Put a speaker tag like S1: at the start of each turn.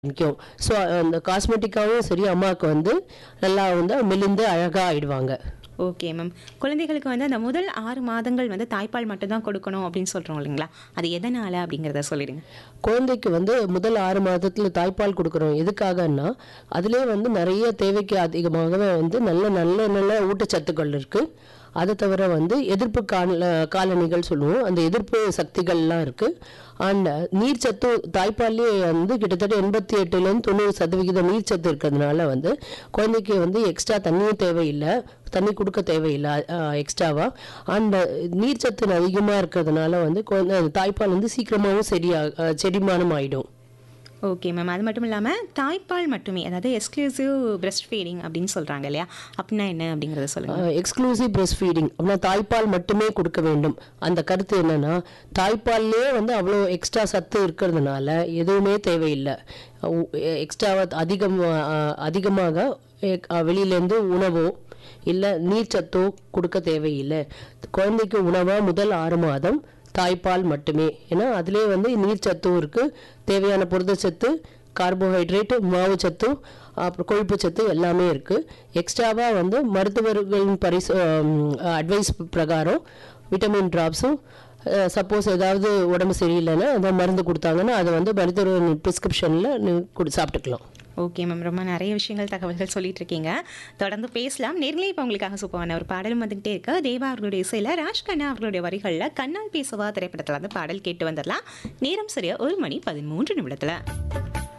S1: நிற்கும் ஸோ அந்த காஸ்மெட்டிக்காவும் சரி அம்மாவுக்கு வந்து நல்லா வந்து மெலிந்து அழகாக ஆயிடுவாங்க
S2: ஓகே மேம் குழந்தைகளுக்கு வந்து அந்த முதல் ஆறு மாதங்கள் வந்து தாய்ப்பால் மட்டும்தான் கொடுக்கணும் அப்படின்னு சொல்கிறோம் இல்லைங்களா அது எதனால் அப்படிங்கிறத சொல்லிடுங்க
S1: குழந்தைக்கு வந்து முதல் ஆறு மாதத்தில் தாய்ப்பால் கொடுக்குறோம் எதுக்காகன்னா அதிலே வந்து நிறைய தேவைக்கு அதிகமாகவே வந்து நல்ல நல்ல நல்ல ஊட்டச்சத்துக்கள் இருக்குது அதை தவிர வந்து எதிர்ப்பு கால காலணிகள் சொல்லுவோம் அந்த எதிர்ப்பு சக்திகள்லாம் இருக்குது அண்ட் நீர்ச்சத்து தாய்ப்பால்லே வந்து கிட்டத்தட்ட எண்பத்தி எட்டுலேருந்து தொண்ணூறு சதவிகிதம் நீர்ச்சத்து இருக்கிறதுனால வந்து குழந்தைக்கு வந்து எக்ஸ்ட்ரா தண்ணியும் தேவையில்லை தண்ணி கொடுக்க தேவையில்லை எக்ஸ்ட்ராவா அண்ட் நீர்ச்சத்து அதிகமாக இருக்கிறதுனால வந்து குழந்தை தாய்ப்பால் வந்து சீக்கிரமாகவும் சரியா அஹ், செரிமானம் ஆயிடும்
S2: ஓகே மேம் அது மட்டும் இல்லாமல் தாய்ப்பால் மட்டுமே அதாவது எக்ஸ்க்ளூசிவ் பிரஸ்ட் ஃபீடிங் அப்படின்னு சொல்கிறாங்க இல்லையா அப்படின்னா என்ன அப்படிங்கிறத சொல்லுங்கள்
S1: எக்ஸ்க்ளூசிவ் பிரஸ்ட் ஃபீடிங் அப்படின்னா தாய்ப்பால் மட்டுமே கொடுக்க வேண்டும் அந்த கருத்து என்னன்னா தாய்ப்பால்லே வந்து அவ்வளோ எக்ஸ்ட்ரா சத்து இருக்கிறதுனால எதுவுமே தேவையில்லை எக்ஸ்ட்ராவா அதிகம் அஹ், அதிகமாக எ- அஹ், வெளியிலேருந்து உணவோ இல்லை நீர்ச்சத்தோ கொடுக்க தேவையில்லை குழந்தைக்கு உணவாக முதல் ஆறு மாதம் தாய்ப்பால் மட்டுமே ஏன்னா அதிலே வந்து நீர்ச்சத்தும் இருக்குது தேவையான புரதச்சத்து கார்போஹைட்ரேட் மாவுச்சத்து அப்புறம் கொழுப்பு சத்து எல்லாமே இருக்குது எக்ஸ்ட்ராவாக வந்து மருத்துவர்களின் பரிசு அட்வைஸ் பிரகாரம் விட்டமின் ட்ராப்ஸும் சப்போஸ் ஏதாவது உடம்பு சரியில்லைன்னா அதை மருந்து கொடுத்தாங்கன்னா அதை வந்து மருத்துவ ப்ரிஸ்கிரிப்ஷனில் கொடு சாப்பிட்டுக்கலாம்
S2: ஓகே மேம் ரொம்ப நிறைய விஷயங்கள் தகவல்கள் சொல்லிட்டு இருக்கீங்க தொடர்ந்து பேசலாம் நேர்களே இப்போ உங்களுக்காக சூப்பரான ஒரு பாடலும் வந்துகிட்டே இருக்கு தேவா அவர்களுடைய இசையில் ராஜ் கண்ணா அவர்களுடைய வரிகளில் கண்ணால் பேசுவா திரைப்படத்தில் வந்து பாடல் கேட்டு வந்துடலாம் நேரம் சரியா ஒரு மணி பதிமூன்று நிமிடத்தில்